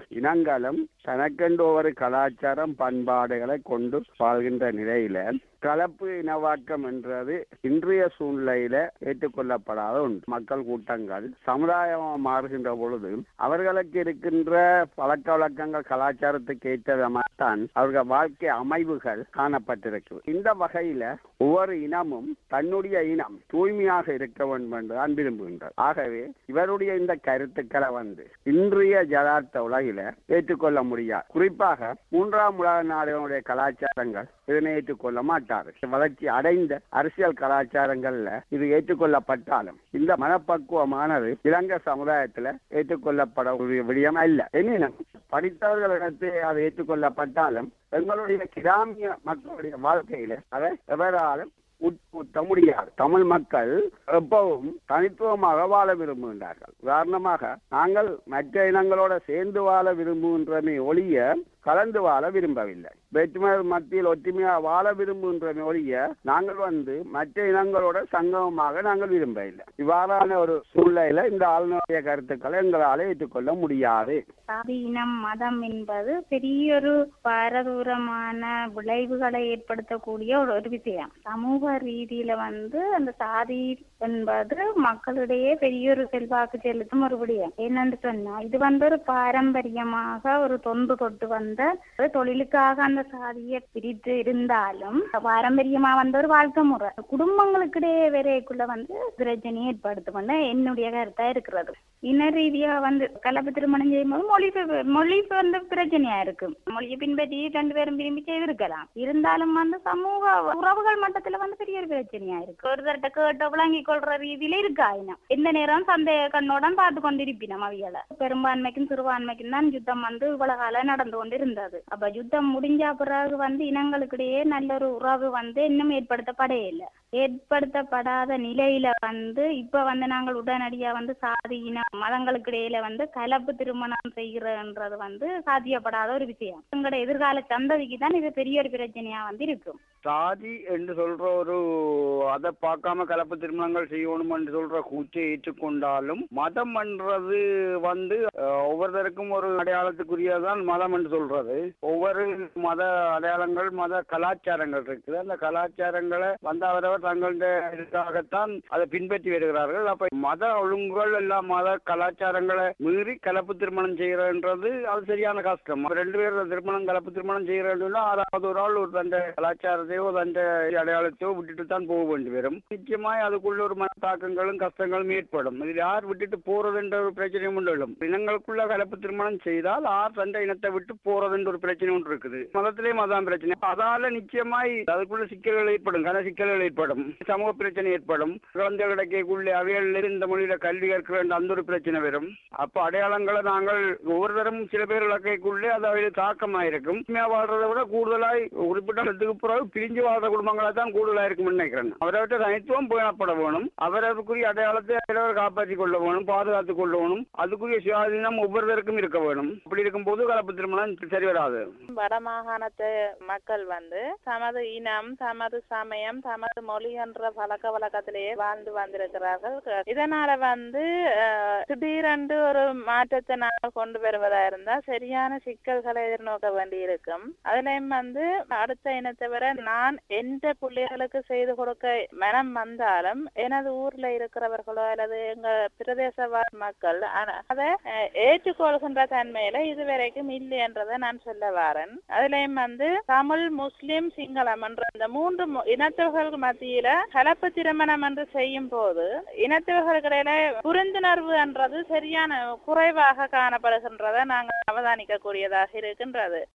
இனங்களும் தனக்கென்று ஒரு கலாச்சாரம் பண்பாடுகளை கொண்டு வாழ்கின்ற நிலையில கலப்பு இனவாக்கம் என்றது இன்றைய சூழ்நிலையில ஏற்றுக்கொள்ளப்படாத ஒன்று மக்கள் கூட்டங்கள் சமுதாயமா மாறுகின்ற பொழுது அவர்களுக்கு இருக்கின்ற பழக்க வழக்கங்கள் கலாச்சாரத்துக்கு ஏற்ற விதமாகத்தான் அவர்கள் வாழ்க்கை அமைவுகள் காணப்பட்டிருக்கு இந்த வகையில ஒவ்வொரு இனமும் தன்னுடைய இனம் தூய்மையாக இருக்க வேண்டும் என்றுதான் விரும்புகின்றது ஆகவே இவருடைய இந்த கருத்துக்களை வந்து இன்றைய ஜதார்த்த உலகில ஏற்றுக்கொள்ள முடியாது குறிப்பாக மூன்றாம் உலக நாடுகளுடைய கலாச்சாரங்கள் இதனை ஏற்றுக்கொள்ள மாட்டார்கள் வளர்ச்சி அடைந்த அரசியல் கலாச்சாரங்கள்ல இது ஏற்றுக்கொள்ளப்பட்டாலும் இந்த மனப்பக்குவமானது இலங்கை சமுதாயத்துல ஏற்றுக்கொள்ளப்பட ஒரு விடயம் அல்ல எனினும் படித்தவர்களிடத்து அது ஏற்றுக்கொள்ளப்பட்டாலும் எங்களுடைய கிராமிய மக்களுடைய வாழ்க்கையில அதை எவராலும் உட்புத்த முடியாது தமிழ் மக்கள் எப்பவும் தனித்துவமாக வாழ விரும்புகின்றார்கள் உதாரணமாக நாங்கள் மற்ற இனங்களோட சேர்ந்து வாழ விரும்புகின்றமே ஒழிய கலந்து வாழ விரும்பவில்லை வேற்றுமையர் மத்தியில் ஒற்றுமையா வாழ விரும்புகின்றமே ஒழிய நாங்கள் வந்து மற்ற இனங்களோட சங்கமமாக நாங்கள் விரும்பவில்லை இவ்வாறான ஒரு சூழ்நிலையில இந்த ஆளுநருடைய கருத்துக்களை எங்களால் ஏற்றுக்கொள்ள முடியாது சாதி இனம் மதம் என்பது பெரியொரு பாரதூரமான விளைவுகளை ஏற்படுத்தக்கூடிய ஒரு ஒரு விஷயம் சமூக ரீதியில வந்து அந்த சாதி என்பது மக்களிடையே பெரிய ஒரு செல்வாக்கு செலுத்தும் ஒரு விடயம் என்னன்னு சொன்னா இது வந்து ஒரு பாரம்பரியமாக ஒரு தொன்று தொட்டு வந்த ஒரு தொழிலுக்காக அந்த சாதியை பிரித்து இருந்தாலும் பாரம்பரியமா வந்த ஒரு வாழ்க்கை முறை குடும்பங்களுக்கிடையே வரைக்குள்ள வந்து பிரச்சனையை ஏற்படுத்தும் என்னுடைய கருத்தா இருக்கிறது இன ரீதியா வந்து கலப்பு திருமணம் செய்யும்போது மொழி பெ- மொழி வந்து பிரச்சனையா இருக்கு மொழியை பின்பற்றி ரெண்டு பேரும் விரும்பி செய்திருக்கலாம் இருந்தாலும் வந்து சமூக உறவுகள் மட்டத்துல வந்து பெரிய ஒரு பிரச்சனையா இருக்கு ஒருத்தர்கிட்ட கேட்ட விளங்கி கொள்ற ரீதியில இருக்கு ஆயினம் எந்த நேரம் சந்தேக கண்ணோடன் பார்த்து கொண்டிருப்பினம் அவியலை பெரும்பான்மைக்கும் சிறுபான்மைக்கும் தான் யுத்தம் வந்து இவ்வளவு காலம் நடந்து கொண்டு இருந்தது அப்ப யுத்தம் முடிஞ்ச பிறகு வந்து இனங்களுக்கிடையே நல்ல ஒரு உறவு வந்து இன்னும் ஏற்படுத்தப்படவே இல்லை ஏற்படுத்தப்படாத நிலையில வந்து இப்ப வந்து நாங்கள் உடனடியா வந்து சாதி இன மதங்களுக்கு இடையில வந்து கலப்பு திருமணம் செய்கிறன்றது வந்து சாத்தியப்படாத ஒரு விஷயம் எங்களோட எதிர்கால சந்ததிக்கு தான் இது பெரிய ஒரு பிரச்சனையா வந்து இருக்கும் சாதி என்று சொல்ற ஒரு அதை பார்க்காம கலப்பு திருமணங்கள் செய்யணும் என்று சொல்ற கூச்சை ஏற்றுக்கொண்டாலும் மதம் என்றது வந்து அஹ், ஒவ்வொருத்தருக்கும் ஒரு அடையாளத்துக்குரியதான் மதம் என்று சொல்றது ஒவ்வொரு மத அடையாளங்கள் மத கலாச்சாரங்கள் இருக்குது அந்த கலாச்சாரங்களை வந்து அவரவர் தங்களுடைய இதுக்காகத்தான் அதை பின்பற்றி வருகிறார்கள் அப்ப மத ஒழுங்குகள் எல்லாம் மத கலாச்சாரங்களை மீறி கலப்பு திருமணம் செய்யறன்றது அது சரியான கஷ்டம் ரெண்டு பேரும் திருமணம் கலப்பு திருமணம் செய்யறதுன்னா அதாவது ஒரு ஆள் ஒரு தந்த கலாச்சாரத்தையோ தந்த அடையாளத்தையோ விட்டுட்டு தான் போக வேண்டி வரும் நிச்சயமாய் அதுக்குள்ள ஒரு மனத்தாக்கங்களும் கஷ்டங்களும் ஏற்படும் இதில் யார் விட்டுட்டு போறதுன்ற ஒரு பிரச்சனையும் உண்டு எழும் இனங்களுக்குள்ள கலப்பு திருமணம் செய்தால் ஆர் தந்த இனத்தை விட்டு போறதுன்ற ஒரு பிரச்சனை ஒன்று இருக்குது மதத்திலேயும் அதான் பிரச்சனை அதால நிச்சயமாய் அதுக்குள்ள சிக்கல்கள் ஏற்படும் கன சிக்கல்கள் ஏற்படும் சமூக பிரச்சனை ஏற்படும் குழந்தைகள் கிடைக்கக்குள்ளே அவைகள் இந்த மொழியில கல்வி கற்க வேண்டும் அந்த ஒரு பிரச்சனை வரும் அப்ப அடையாளங்களை நாங்கள் ஒவ்வொரு தரம் சில பேர் இலக்கைக்குள்ளே அது அவையில் தாக்கமாயிருக்கும் உண்மையா வாழ்றதை விட கூடுதலாய் குறிப்பிட்ட இடத்துக்கு பிறகு பிரிஞ்சு வாழ்ற குடும்பங்களா தான் கூடுதலா இருக்கும்னு நினைக்கிறேன் அவரவற்ற தனித்துவம் பேணப்பட வேணும் அவரவருக்குரிய அடையாளத்தை அவரவர் காப்பாற்றிக் கொள்ள வேணும் பாதுகாத்துக் கொள்ள வேணும் அதுக்குரிய சுயாதீனம் ஒவ்வொருத்தருக்கும் இருக்க வேணும் அப்படி இருக்கும்போது கலப்பு திருமணம் சரி வராது வடமாகாணத்து மக்கள் வந்து தமது இனம் தமது சமயம் தமது மொழி என்ற பழக்க வழக்கத்திலேயே வாழ்ந்து வந்திருக்கிறார்கள் இதனால வந்து அஹ், திடீரென்று ஒரு மாற்றத்தை நாங்கள் கொண்டு வருவதா இருந்தா சரியான சிக்கல்களை எதிர்நோக்க வேண்டியிருக்கும் அதுலயும் வந்து அடுத்த இனத்தை விட நான் எந்த பிள்ளைகளுக்கு செய்து கொடுக்க மனம் வந்தாலும் எனது ஊர்ல இருக்கிறவர்களோ அல்லது எங்க பிரதேசவாழ் மக்கள் ஆனா- அதை அஹ், ஏற்றுக்கொள்கின்ற தன்மையில இதுவரைக்கும் இல்லை என்றதை நான் சொல்ல வரேன் அதுலயும் வந்து தமிழ் முஸ்லிம் சிங்களம் என்ற இந்த மூன்று மு- இனத்தவர்கள் மத்தியில கலப்பு திருமணம் என்று செய்யும் போது இனத்தவர்களுக்கிடையில புரிந்துணர்வு என்றது சரியான குறைவாக காணப்படுகின்றதை நாங்கள் அவதானிக்க கூடியதாக இருக்கின்றது